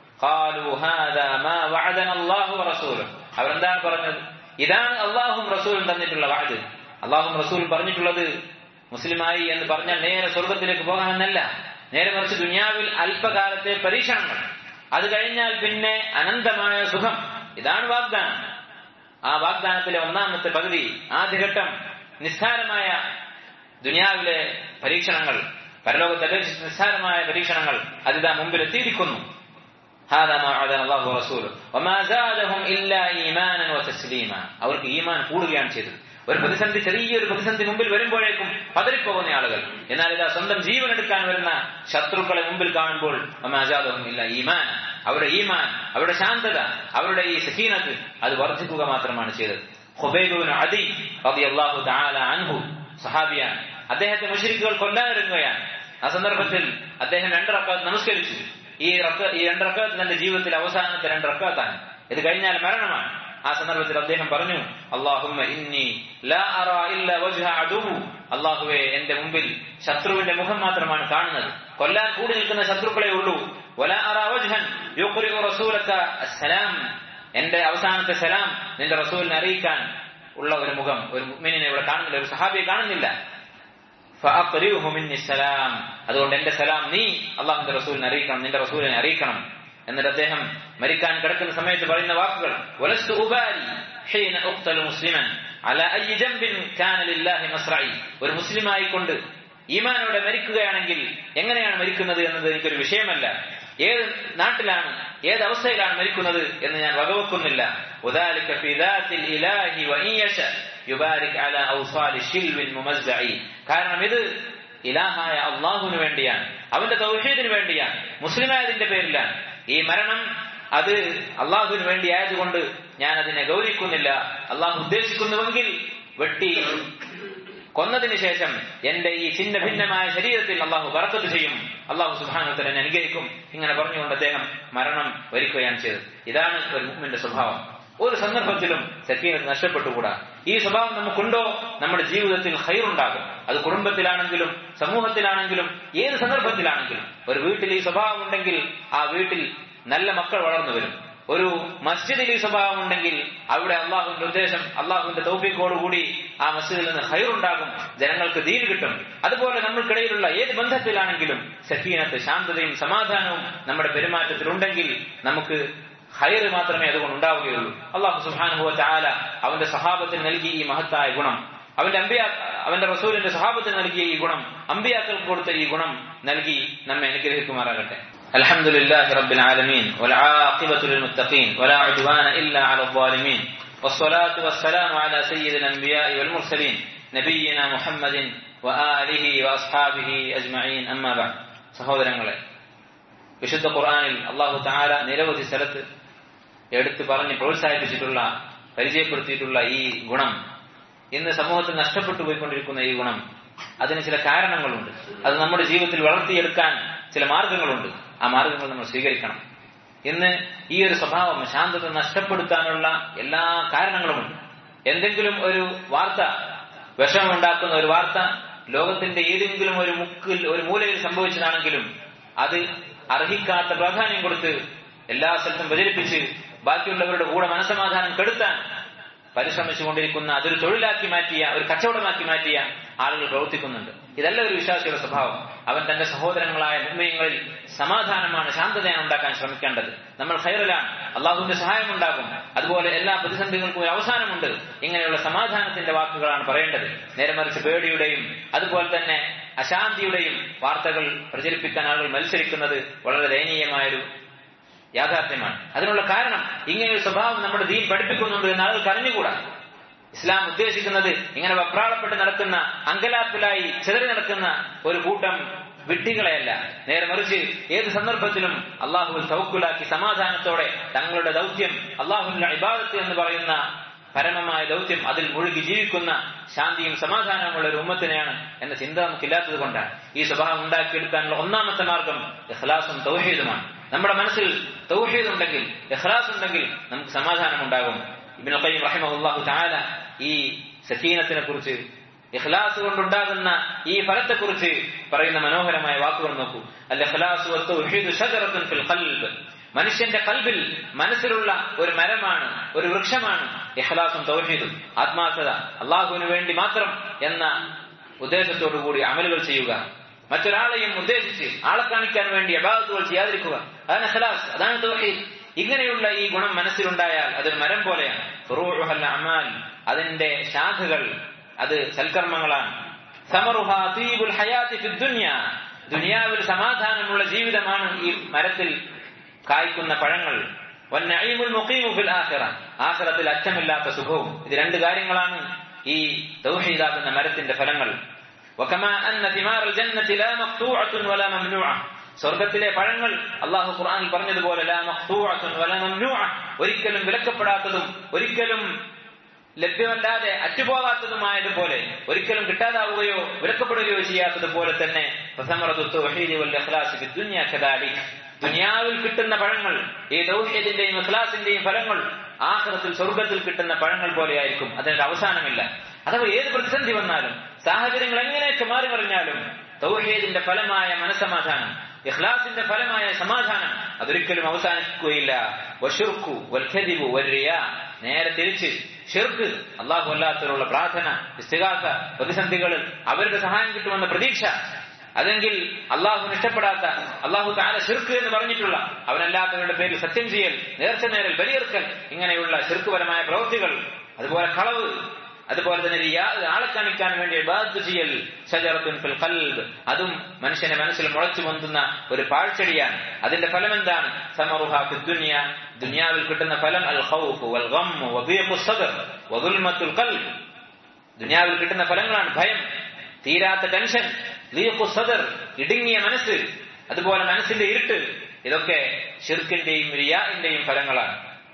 അവരെന്താണ് പറഞ്ഞത് ഇതാണ് അള്ളാഹും റസൂലും തന്നിട്ടുള്ള വാഴ് അള്ളാഹും റസൂലും പറഞ്ഞിട്ടുള്ളത് മുസ്ലിമായി എന്ന് പറഞ്ഞാൽ നേരെ സ്വർഗത്തിലേക്ക് പോകാമെന്നല്ല നേരെ മറിച്ച് ദുനിയാവിൽ അല്പകാലത്തെ പരീക്ഷണങ്ങൾ അത് കഴിഞ്ഞാൽ പിന്നെ അനന്തമായ സുഖം ഇതാണ് വാഗ്ദാനം ആ വാഗ്ദാനത്തിലെ ഒന്നാമത്തെ പകുതി ആദ്യഘട്ടം നിസ്സാരമായ ദുനിയാവിലെ പരീക്ഷണങ്ങൾ പരലോകത്തെ അപേക്ഷിച്ച് നിസ്സാരമായ പരീക്ഷണങ്ങൾ അതിതാ മുമ്പിൽ എത്തിയിരിക്കുന്നു هذا ما وعدنا الله ورسوله وما زادهم إلا إيمانا وتسليما അവർക്ക് ഈമാൻ കൂടുകയാണ് ചെയ്തത് ഒരു പ്രതിസന്ധി ചെറിയൊരു പ്രതിസന്ധി മുമ്പിൽ വരുമ്പോഴേക്കും പതറിപ്പോകുന്ന ആളുകൾ എന്നാൽ ഇതാ സ്വന്തം ജീവൻ എടുക്കാൻ വരുന്ന ശത്രുക്കളെ മുമ്പിൽ കാണുമ്പോൾ അമാജാദവും ഇല്ല ഈമാൻ അവരുടെ ഈമാൻ അവരുടെ ശാന്തത അവരുടെ ഈ സഹീനത്ത് അത് വർദ്ധിക്കുക മാത്രമാണ് ചെയ്തത് ഹുബൈബുവിന് അതി അള്ളാഹു താല അൻഹു സഹാബിയാണ് അദ്ദേഹത്തെ മുഷരിക്കുകൾ കൊല്ലാതിരുന്നവയാണ് ആ സന്ദർഭത്തിൽ അദ്ദേഹം രണ്ടറക്കാത്ത് നമസ്കരിച്ചു ഈ റക്ക ഈ രണ്ട് റക്കാത്ത് തന്റെ ജീവിതത്തിൽ അവസാനത്തെ രണ്ട് റക്കാത്താണ് ഇത് കഴിഞ്ഞാൽ മരണമാണ് ആ സന്ദർഭത്തിൽ അദ്ദേഹം പറഞ്ഞു അള്ളാഹുമ്മ ഇന്നി ലാ അറാ ഇല്ല വജ്ഹ അദുഹു അള്ളാഹുവെ എന്റെ മുമ്പിൽ ശത്രുവിന്റെ മുഖം മാത്രമാണ് കാണുന്നത് കൊല്ലാൻ കൂടി നിൽക്കുന്ന ശത്രുക്കളെ ഉള്ളൂ വലാ അറാ വജ്ഹൻ യുഖ്രിഉ റസൂലക അസ്സലാം എന്റെ അവസാനത്തെ സലാം നിന്റെ റസൂലിനെ അറിയിക്കാൻ ഉള്ള ഒരു മുഖം ഒരു മുഅ്മിനിനെ ഇവിടെ കാണുന്നില്ല ഒരു സഹാബിയെ കാണുന്നില്ല സലാം അതുകൊണ്ട് എന്റെ സലാം നീ അള്ളാഹുന്റെ റസൂലിനെ അറിയിക്കണം നിന്റെ റസൂലിനെ അറിയിക്കണം എന്നിട്ട് അദ്ദേഹം മരിക്കാൻ കിടക്കുന്ന സമയത്ത് പറയുന്ന വാക്കുകൾ ഒരു മുസ്ലിമായിക്കൊണ്ട് ഈമാനോടെ മരിക്കുകയാണെങ്കിൽ എങ്ങനെയാണ് മരിക്കുന്നത് എന്നത് എനിക്കൊരു വിഷയമല്ല ഏത് നാട്ടിലാണ് ഏത് അവസ്ഥയിലാണ് മരിക്കുന്നത് എന്ന് ഞാൻ വകവെക്കുന്നില്ല കാരണം ഇത് ഇലാഹായ അള്ളാഹുവിന് വേണ്ടിയാണ് അവന്റെ തൗഹീദിന് വേണ്ടിയാണ് മുസ്ലിമായതിന്റെ പേരിലാണ് ഈ മരണം അത് അള്ളാഹുവിന് വേണ്ടി ആയതുകൊണ്ട് ഞാൻ അതിനെ ഗൗരിക്കുന്നില്ല അള്ളാഹു ഉദ്ദേശിക്കുന്നുവെങ്കിൽ വെട്ടി കൊന്നതിന് ശേഷം എന്റെ ഈ ചിന്ന ഭിന്നമായ ശരീരത്തിൽ അള്ളാഹു ബറക്കത്ത് ചെയ്യും അള്ളാഹു സുബാനോത്തര എന്നെ അനുഗ്രഹിക്കും ഇങ്ങനെ പറഞ്ഞുകൊണ്ട് അദ്ദേഹം മരണം വരിക്കുകയാണ് ചെയ്തത് ഇതാണ് ഒരു മുഹമ്മിന്റെ സ്വഭാവം ഒരു സന്ദർഭത്തിലും സക്കീനത്ത് നഷ്ടപ്പെട്ടുകൂടാ ഈ സ്വഭാവം നമുക്കുണ്ടോ നമ്മുടെ ജീവിതത്തിൽ ഹൈറുണ്ടാകും അത് കുടുംബത്തിലാണെങ്കിലും സമൂഹത്തിലാണെങ്കിലും ഏത് സന്ദർഭത്തിലാണെങ്കിലും ഒരു വീട്ടിൽ ഈ സ്വഭാവം ഉണ്ടെങ്കിൽ ആ വീട്ടിൽ നല്ല മക്കൾ വളർന്നു വരും ഒരു മസ്ജിദിൽ ഈ സ്വഭാവം ഉണ്ടെങ്കിൽ അവിടെ അള്ളാഹുവിന്റെ ഉദ്ദേശം അള്ളാഹുവിന്റെ തൗഫിക്കോടുകൂടി ആ മസ്ജിദിൽ നിന്ന് ഹൈറുണ്ടാകും ജനങ്ങൾക്ക് ദീൻ കിട്ടും അതുപോലെ നമ്മൾക്കിടയിലുള്ള ഏത് ബന്ധത്തിലാണെങ്കിലും സക്കീനത്ത് ശാന്തതയും സമാധാനവും നമ്മുടെ പെരുമാറ്റത്തിലുണ്ടെങ്കിൽ നമുക്ക് ഹൈർ മാത്രമേ അതുകൊണ്ട് ഉണ്ടാവുകയുള്ളൂ അള്ളാഹു സുഹാനുഭവ ചാല അവന്റെ സഹാബത്തിന് നൽകി ഈ മഹത്തായ ഗുണം അവന്റെ അമ്പിയാ അവന്റെ റസൂലിന്റെ സഹാബത്തിന് നൽകിയ ഈ ഗുണം അമ്പിയാക്കൾക്ക് കൊടുത്ത ഈ ഗുണം നൽകി നമ്മെ അനുഗ്രഹിക്കുമാറാകട്ടെ الحمد لله رب العالمين والعاقبة للمتقين ولا عدوان إلا على الظالمين والصلاة والسلام على سيد الأنبياء والمرسلين نبينا محمد وآله وأصحابه أجمعين أما بعد സഹോദരങ്ങളെ വിശുദ്ധ ഖുർആനിൽ അള്ളാഹു താര നിരവധി സ്ഥലത്ത് എടുത്തു പറഞ്ഞ് പ്രോത്സാഹിപ്പിച്ചിട്ടുള്ള പരിചയപ്പെടുത്തിയിട്ടുള്ള ഈ ഗുണം ഇന്ന് സമൂഹത്തിൽ നഷ്ടപ്പെട്ടു പോയിക്കൊണ്ടിരിക്കുന്ന ഈ ഗുണം അതിന് ചില കാരണങ്ങളുണ്ട് അത് നമ്മുടെ ജീവിതത്തിൽ വളർത്തിയെടുക്കാൻ ചില മാർഗങ്ങളുണ്ട് ആ മാർഗങ്ങൾ നമ്മൾ സ്വീകരിക്കണം ഇന്ന് ഈ ഒരു സ്വഭാവം ശാന്തത നഷ്ടപ്പെടുത്താനുള്ള എല്ലാ കാരണങ്ങളുമുണ്ട് എന്തെങ്കിലും ഒരു വാർത്ത വിഷമമുണ്ടാക്കുന്ന ഒരു വാർത്ത ലോകത്തിന്റെ ഏതെങ്കിലും ഒരു മുക്കിൽ ഒരു മൂലയിൽ സംഭവിച്ചതാണെങ്കിലും അത് അർഹിക്കാത്ത പ്രാധാന്യം കൊടുത്ത് എല്ലാ സ്ഥലത്തും പ്രചരിപ്പിച്ച് ബാക്കിയുള്ളവരുടെ കൂടെ മനസമാധാനം കെടുത്താൻ പരിശ്രമിച്ചുകൊണ്ടിരിക്കുന്ന അതൊരു തൊഴിലാക്കി മാറ്റിയ ഒരു കച്ചവടമാക്കി മാറ്റിയ ആളുകൾ പ്രവർത്തിക്കുന്നുണ്ട് ഇതല്ല ഒരു വിശ്വാസിയുടെ സ്വഭാവം അവൻ തന്റെ സഹോദരങ്ങളായ മുൻമയങ്ങളിൽ സമാധാനമാണ് ശാന്തതയാണ് ഉണ്ടാക്കാൻ ശ്രമിക്കേണ്ടത് നമ്മൾ ഖൈറിലാണ് അള്ളാഹുവിന്റെ സഹായം ഉണ്ടാകും അതുപോലെ എല്ലാ പ്രതിസന്ധികൾക്കും ഒരു അവസാനമുണ്ട് ഇങ്ങനെയുള്ള സമാധാനത്തിന്റെ വാക്കുകളാണ് പറയേണ്ടത് നേരെ മറിച്ച് പേടിയുടെയും അതുപോലെ തന്നെ അശാന്തിയുടെയും വാർത്തകൾ പ്രചരിപ്പിക്കാൻ ആളുകൾ മത്സരിക്കുന്നത് വളരെ ദയനീയമായൊരു യാഥാർത്ഥ്യമാണ് അതിനുള്ള കാരണം ഇങ്ങനെ ഒരു സ്വഭാവം നമ്മുടെ ദീൻ പഠിപ്പിക്കുന്നുണ്ട് എന്ന് ആളുകൾക്ക് അറിഞ്ഞുകൂടാ ഇസ്ലാം ഉദ്ദേശിക്കുന്നത് ഇങ്ങനെ വപ്രാളപ്പെട്ട് നടക്കുന്ന അങ്കലാപ്പിലായി ചെതറി നടക്കുന്ന ഒരു കൂട്ടം വിഡ്ഢികളെയല്ല നേരെ മറിച്ച് ഏത് സന്ദർഭത്തിലും അള്ളാഹുവിൽ തവക്കുലാക്കി സമാധാനത്തോടെ തങ്ങളുടെ ദൗത്യം അള്ളാഹുവിന്റെ ഇബാദത്ത് എന്ന് പറയുന്ന പരമമായ ദൗത്യം അതിൽ മുഴുകി ജീവിക്കുന്ന ശാന്തിയും സമാധാനവുമുള്ള ഒരു ഉമ്മത്തിനെയാണ് എന്ന ചിന്ത നമുക്കില്ലാത്തത് കൊണ്ടാണ് ഈ സ്വഭാവം ഉണ്ടാക്കിയെടുക്കാനുള്ള ഒന്നാമത്തെ മാർഗം ഇഖ്ലാസും തൗഹീദുമാണ് നമ്മുടെ മനസ്സിൽ തൗഹീദ് ഉണ്ടെങ്കിൽ ഇഖ്ലാസ് ഉണ്ടെങ്കിൽ നമുക്ക് സമാധാനം ഉണ്ടാകും ഇബിൻ ഖയ്യിം റഹിമഹുല്ലാഹു തആല ഈ സക്കീനത്തിനെ കുറിച്ച് ഇഖ്ലാസ് കൊണ്ടുണ്ടാകുന്ന ഈ ഫലത്തെക്കുറിച്ച് പറയുന്ന മനോഹരമായ വാക്കുകൾ നോക്കൂ അൽ ഇഖ്ലാസു വത്തൗഹീദു ഷജറത്തുൻ ഫിൽ ഖൽബ് മനുഷ്യന്റെ കൽബിൽ മനസ്സിലുള്ള ഒരു മരമാണ് ഒരു വൃക്ഷമാണ് ഇഖ്ലാസും തൗഹീദും ആത്മാർത്ഥത അള്ളാഹുവിന് വേണ്ടി മാത്രം എന്ന ഉദ്ദേശത്തോടു കൂടി അമലുകൾ ചെയ്യുക മറ്റൊരാളെയും ഉദ്ദേശിച്ച് ആളെ കാണിക്കാൻ വേണ്ടി അബാദത്തുകൾ ചെയ്യാതിരിക്കുക അതാണ് ഇഖ്ലാസ് അതാണ് തൗഹീദ് ഇങ്ങനെയുള്ള ഈ ഗുണം മനസ്സിലുണ്ടായാൽ അതൊരു മരം പോലെയാണ് ഫുറൂഉഹൽ അമാൽ അതിന്റെ ശാഖകൾ അത് സൽക്കർമ്മങ്ങളാണ് സമറുഹ തീബുൽ ഹയാത്തി ഫിദ് ദുനിയ ദുനിയാവിൽ സമാധാനമുള്ള ജീവിതമാണ് ഈ മരത്തിൽ കായ്ക്കുന്ന പഴങ്ങൾ വന്നഈമുൽ മുഖീമു ഫിൽ ആഖിറ ആഖിറത്തിൽ അറ്റമില്ലാത്ത സുഖവും ഇത് രണ്ട് കാര്യങ്ങളാണ് ഈ തൗഹീദാകുന്ന മരത്തിന്റെ ഫലങ്ങൾ وكما أن ثمار الجنة لا مقطوعة ولا ممنوعة സ്വർഗത്തിലെ പഴങ്ങൾ അള്ളാഹു ഖുർആനിൽ പറഞ്ഞതുപോലെ ലാ മഖ്തൂഅത്തുൻ വലാ മംനൂഅ ഒരിക്കലും വിലക്കപ്പെടാത്തതും ഒരിക്കലും ലഭ്യമല്ലാതെ അറ്റുപോകാത്തതുമായതുപോലെ ഒരിക്കലും കിട്ടാതാവുകയോ വിലക്കപ്പെടുകയോ ചെയ്യാത്തതുപോലെ തന്നെ ദുനിയാവിൽ കിട്ടുന്ന പഴങ്ങൾ ഈ ദൗഹ്യത്തിന്റെയും ഇഖ്ലാസിന്റെയും ഫലങ്ങൾ ആഹ്റത്തിൽ സ്വർഗത്തിൽ കിട്ടുന്ന പഴങ്ങൾ പോലെയായിരിക്കും അതിനൊരു അവസാനമില്ല അഥവാ ഏത് പ്രതിസന്ധി വന്നാലും സാഹചര്യങ്ങൾ എങ്ങനെയൊക്കെ മാറി മറിഞ്ഞാലും തൗഹീദിന്റെ ഫലമായ മനസ്സമാധാനം ഇഖ്ലാസിന്റെ ഫലമായ സമാധാനം അതൊരിക്കലും അവസാനിക്കുകയില്ല വഷുർക്കു വൽഖദിബു വൽറിയ നേരെ തിരിച്ച് ഷിർക്ക് അള്ളാഹു അല്ലാത്തവരുള്ള പ്രാർത്ഥന ഇസ്തികാസ പ്രതിസന്ധികളിൽ അവരുടെ സഹായം കിട്ടുമെന്ന പ്രതീക്ഷ അതെങ്കിൽ അള്ളാഹുവിന് ഇഷ്ടപ്പെടാത്ത അള്ളാഹു താല ഷിർക്ക് എന്ന് പറഞ്ഞിട്ടുള്ള അവനല്ലാത്തവരുടെ പേരിൽ സത്യം ചെയ്യൽ നേർച്ച നേരൽ ബലിയെറുക്കൽ ഇങ്ങനെയുള്ള ഷിർക്കുപരമായ പ്രവൃത്തികൾ അതുപോലെ കളവ് അതുപോലെ തന്നെ റിയാ ആളെ കാണിക്കാൻ വേണ്ടി ഇബാദത്ത് ചെയ്യൽ ഷജറത്തുൻ ഫിൽ ഖൽബ് അതും മനുഷ്യനെ മനസ്സിൽ മുളച്ചു പൊന്തുന്ന ഒരു പാഴ്ചെടിയാണ് അതിന്റെ ഫലം എന്താണ് സമറുഹ ദുനിയ ദുനിയാവിൽ കിട്ടുന്ന ഫലം അൽ ഖൗഫ് വൽ ഗമ്മു വദിയഖു സദർ വദുൽമത്തുൽ ഖൽബ് ദുനിയാവിൽ കിട്ടുന്ന ഫലങ്ങളാണ് ഭയം തീരാത്ത ടെൻഷൻ ലീഖു സദർ ഇടുങ്ങിയ മനസ്സ് അതുപോലെ മനസ്സിന്റെ ഇരുട്ട് ഇതൊക്കെ ഷിർക്കിന്റെയും റിയാഇന്റെയും ഫലങ്ങളാണ്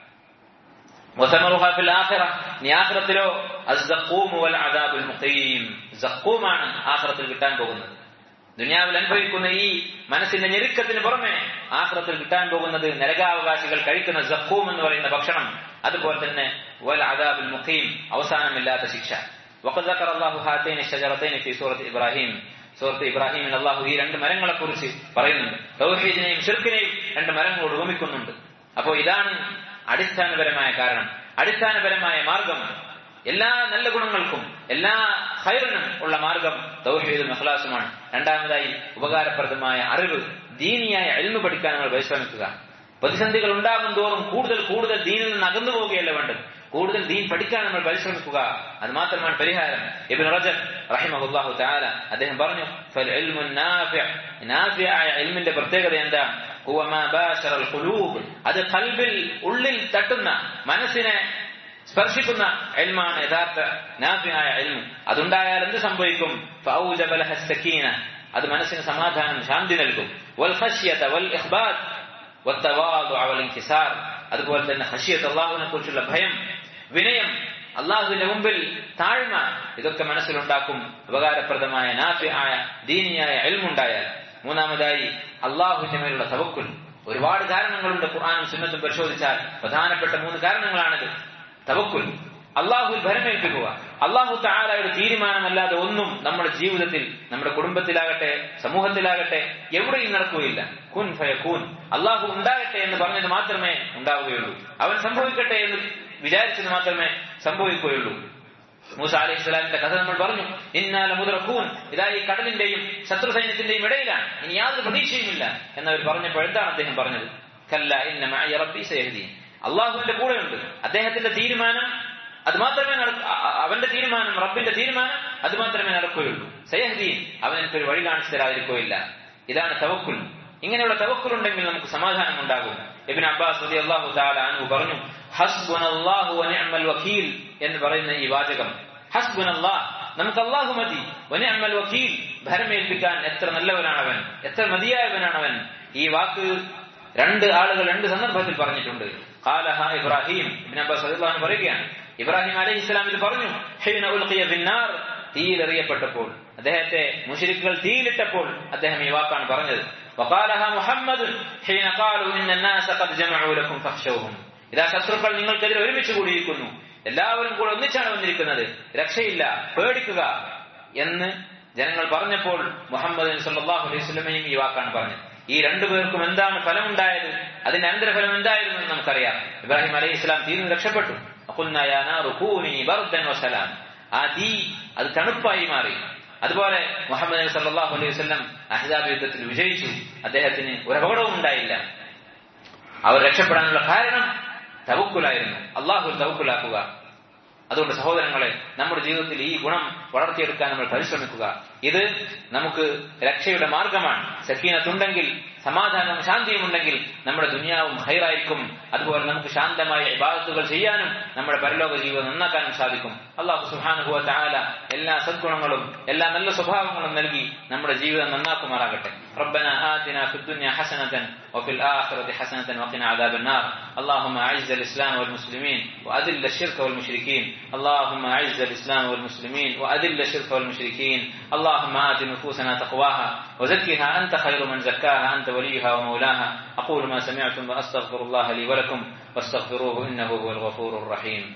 وثمرها في الآخرة നീ ആഖിറത്തിലോ الزقوم والعذاب المقيم സഖൂമാണ് ആഖിറത്തിൽ കിട്ടാൻ പോകുന്നത് ദുനിയാവിൽ അനുഭവിക്കുന്ന ഈ മനസ്സിന്റെ ഞെരുക്കത്തിന് പുറമെ ആഖിറത്തിൽ കിട്ടാൻ പോകുന്നത് നരകാവകാശികൾ കഴിക്കുന്ന സഖൂം എന്ന് പറയുന്ന ഭക്ഷണം അതുപോലെ തന്നെ വൽ അദാബുൽ മുഖീം അവസാനമില്ലാത്ത ശിക്ഷ وقد ذكر الله هاتين الشجرتين في سورة إبراهيم സൂറത്ത് ഇബ്രാഹിമിൽ അള്ളാഹു ഈ രണ്ട് മരങ്ങളെ കുറിച്ച് പറയുന്നുണ്ട് തൗഹീദിനെയും ഷിർക്കിനെയും രണ്ട് മരങ്ങളോട് ഉപമിക്കുന്നുണ്ട് അപ്പോ ഇതാണ് അടിസ്ഥാനപരമായ കാരണം അടിസ്ഥാനപരമായ മാർഗം എല്ലാ നല്ല ഗുണങ്ങൾക്കും എല്ലാ ഹൈറിനും ഉള്ള മാർഗം തൗഹീദും അഖ്ലാസുമാണ് രണ്ടാമതായി ഉപകാരപ്രദമായ അറിവ് ദീനിയായ എൽമു പഠിക്കാൻ നമ്മൾ പരിശ്രമിക്കുക പ്രതിസന്ധികൾ ഉണ്ടാകും തോറും കൂടുതൽ കൂടുതൽ ദീനിൽ നിന്ന് അകന്നു പോവുകയല്ല വേണ്ടത് കൂടുതൽ ദീൻ പഠിക്കാൻ നമ്മൾ പരിശ്രമിക്കുക അത് മാത്രമാണ് പരിഹാരം ഇബ്നു റജബ് റഹിമഹുല്ലാഹു തആല അദ്ദേഹം പറഞ്ഞു ഫൽ ഇൽമു നാഫിഅ നാഫിഅയ ഇൽമിന്റെ പ്രത്യേകത എന്താ ഹുവ മാ ബാശറൽ ഖുലൂബ് അത് ഖൽബിൽ ഉള്ളിൽ തട്ടുന്ന മനസ്സിനെ സ്പർശിക്കുന്ന എൽമാണ് യഥാർത്ഥ നാഫിയായ എൽമ് അതുണ്ടായാൽ എന്ത് സംഭവിക്കും ഫൗജബ ലഹ സക്കീന അത് മനസ്സിന് സമാധാനം ശാന്തി നൽകും വൽ ഖശ്യത വൽ ഇഖ്ബാത് വത്തവാദു വൽ ഇൻകിസാർ അതുപോലെ തന്നെ ഖശ്യത്ത് അല്ലാഹുവിനെ കുറിച്ചുള്ള ഭയം വിനയം അള്ളാഹുവിന്റെ മുമ്പിൽ താഴ്മ ഇതൊക്കെ മനസ്സിലുണ്ടാക്കും ഉപകാരപ്രദമായ നാഫിയായ ദീനിയായ എൽമുണ്ടായാൽ മൂന്നാമതായി അള്ളാഹുവിന്റെ മേലുള്ള തവക്കുൽ ഒരുപാട് കാരണങ്ങളുണ്ട് ഖുർആാനും സുന്നത്തും പരിശോധിച്ചാൽ പ്രധാനപ്പെട്ട മൂന്ന് കാരണങ്ങളാണിത് തവക്കുൽ അള്ളാഹുൽ ഭരമേൽപ്പിക്കുക അള്ളാഹു താരായുടെ തീരുമാനമല്ലാതെ ഒന്നും നമ്മുടെ ജീവിതത്തിൽ നമ്മുടെ കുടുംബത്തിലാകട്ടെ സമൂഹത്തിലാകട്ടെ എവിടെയും നടക്കുകയില്ല കുൻ ഫയ കൂൻ അള്ളാഹു ഉണ്ടാകട്ടെ എന്ന് പറഞ്ഞത് മാത്രമേ ഉണ്ടാവുകയുള്ളൂ അവൻ സംഭവിക്കട്ടെ എന്ന് വിചാരിച്ചത് മാത്രമേ സംഭവിക്കുകയുള്ളൂ മൂസ അലൈഹി സ്വലാമിന്റെ കഥ നമ്മൾ പറഞ്ഞു ഇന്നാല മുദ്രക്കൂൻ ഇതാ ഈ കടലിന്റെയും ശത്രു സൈന്യത്തിന്റെയും ഇടയിലാണ് ഇനി യാതൊരു പ്രതീക്ഷയുമില്ല എന്നവർ പറഞ്ഞപ്പോൾ എന്താണ് അദ്ദേഹം പറഞ്ഞത് കല്ല ഇന്ന മഅയ റബ്ബി സയഹ്ദീൻ അള്ളാഹുവിന്റെ കൂടെയുണ്ട് അദ്ദേഹത്തിന്റെ തീരുമാനം അത് മാത്രമേ അവന്റെ തീരുമാനം റബ്ബിന്റെ തീരുമാനം അത് മാത്രമേ നടക്കുകയുള്ളൂ സയഹ്ദീൻ അവൻ എനിക്കൊരു വഴി കാണിച്ചു തരാതിരിക്കുകയില്ല ഇതാണ് തവക്കുൽ ഇങ്ങനെയുള്ള തവക്കുൽ ഉണ്ടെങ്കിൽ നമുക്ക് സമാധാനം ഉണ്ടാകും ഇബിൻ അബ്ബാസ് റതി അള്ളാഹു താല അനു പറഞ്ഞു ഹസ്ബുനല്ലാഹു വനിഅമൽ വക്കീൽ എന്ന് പറയുന്ന ഈ വാചകം ഹസ്ബുൻ അള്ളാഹ് നമുക്ക് അള്ളാഹു മതി വനിഅമൽ വക്കീൽ ഭരമേൽപ്പിക്കാൻ എത്ര നല്ലവനാണവൻ എത്ര മതിയായവനാണവൻ ഈ വാക്ക് രണ്ട് ആളുകൾ രണ്ട് സന്ദർഭത്തിൽ പറഞ്ഞിട്ടുണ്ട് ഖാലഹ ഇബ്രാഹിം ഇബ്നു അബ്ബാസ് റളിയല്ലാഹു അൻഹു പറയുകയാണ് ഇബ്രാഹിം അലൈഹി ഇസ്ലാം ഇത് പറഞ്ഞു ഹീന ഉൽഖിയ ഫിന്നാർ തീയിലെറിയപ്പെട്ടപ്പോൾ അദ്ദേഹത്തെ മുശരിക്കുകൾ തീയിലിട്ടപ്പോൾ അദ്ദേഹം ഈ വാക്കാണ് പറഞ്ഞത് وقالها محمد حين قالوا ان الناس قد جمعوا لكم فاخشوهم ഇതാ ശത്രുക്കൾ നിങ്ങൾക്കെതിരെ ഒരുമിച്ച് കൂടിയിരിക്കുന്നു എല്ലാവരും കൂടെ ഒന്നിച്ചാണ് വന്നിരിക്കുന്നത് രക്ഷയില്ല പേടിക്കുക എന്ന് ജനങ്ങൾ പറഞ്ഞപ്പോൾ മുഹമ്മദ് സല്ലാഹു അലൈഹി സ്വലമയും ഈ വാക്കാണ് പറഞ്ഞത് ഈ രണ്ടു പേർക്കും എന്താണ് ഫലമുണ്ടായത് അതിന്റെ അനന്തരഫലം എന്തായിരുന്നു എന്ന് നമുക്കറിയാം ഇബ്രാഹിം അലൈഹി ഇസ്ലാം തീർന്ന് രക്ഷപ്പെട്ടു വസലാം ആ തീ അത് തണുപ്പായി മാറി അതുപോലെ മുഹമ്മദ് നബി സല്ലാഹു അലൈഹി വസ്ലം അഹ്സാബ് യുദ്ധത്തിൽ വിജയിച്ചു അദ്ദേഹത്തിന് ഒരു അപകടവും ഉണ്ടായില്ല അവർ രക്ഷപ്പെടാനുള്ള കാരണം തവക്കുലായിരുന്നു അള്ളാഹു തവക്കുലാക്കുക അതുകൊണ്ട് സഹോദരങ്ങളെ നമ്മുടെ ജീവിതത്തിൽ ഈ ഗുണം വളർത്തിയെടുക്കാൻ നമ്മൾ പരിശ്രമിക്കുക ഇത് നമുക്ക് രക്ഷയുടെ മാർഗമാണ് സക്കീനത്തുണ്ടെങ്കിൽ സമാധാനവും ശാന്തിയും ഉണ്ടെങ്കിൽ നമ്മുടെ ദുനിയാവും ഹൈറായിരിക്കും അതുപോലെ നമുക്ക് ശാന്തമായ ഇബാദത്തുകൾ ചെയ്യാനും നമ്മുടെ പരലോക ജീവിതം നന്നാക്കാനും സാധിക്കും അള്ളാഹു സുഹാനുഭവ താല എല്ലാ സദ്ഗുണങ്ങളും എല്ലാ നല്ല സ്വഭാവങ്ങളും നൽകി നമ്മുടെ ജീവിതം നന്നാക്കുമാറാകട്ടെ ربنا آتنا في الدنيا حسنة وفي الآخرة حسنة وقنا عذاب النار اللهم أعز الإسلام والمسلمين وأذل الشرك والمشركين اللهم أعز الإسلام والمسلمين وأذل الشرك والمشركين اللهم آت نفوسنا تقواها وزكها أنت خير من زكاها أنت وليها ومولاها أقول ما سمعتم وأستغفر الله لي ولكم واستغفروه إنه هو الغفور الرحيم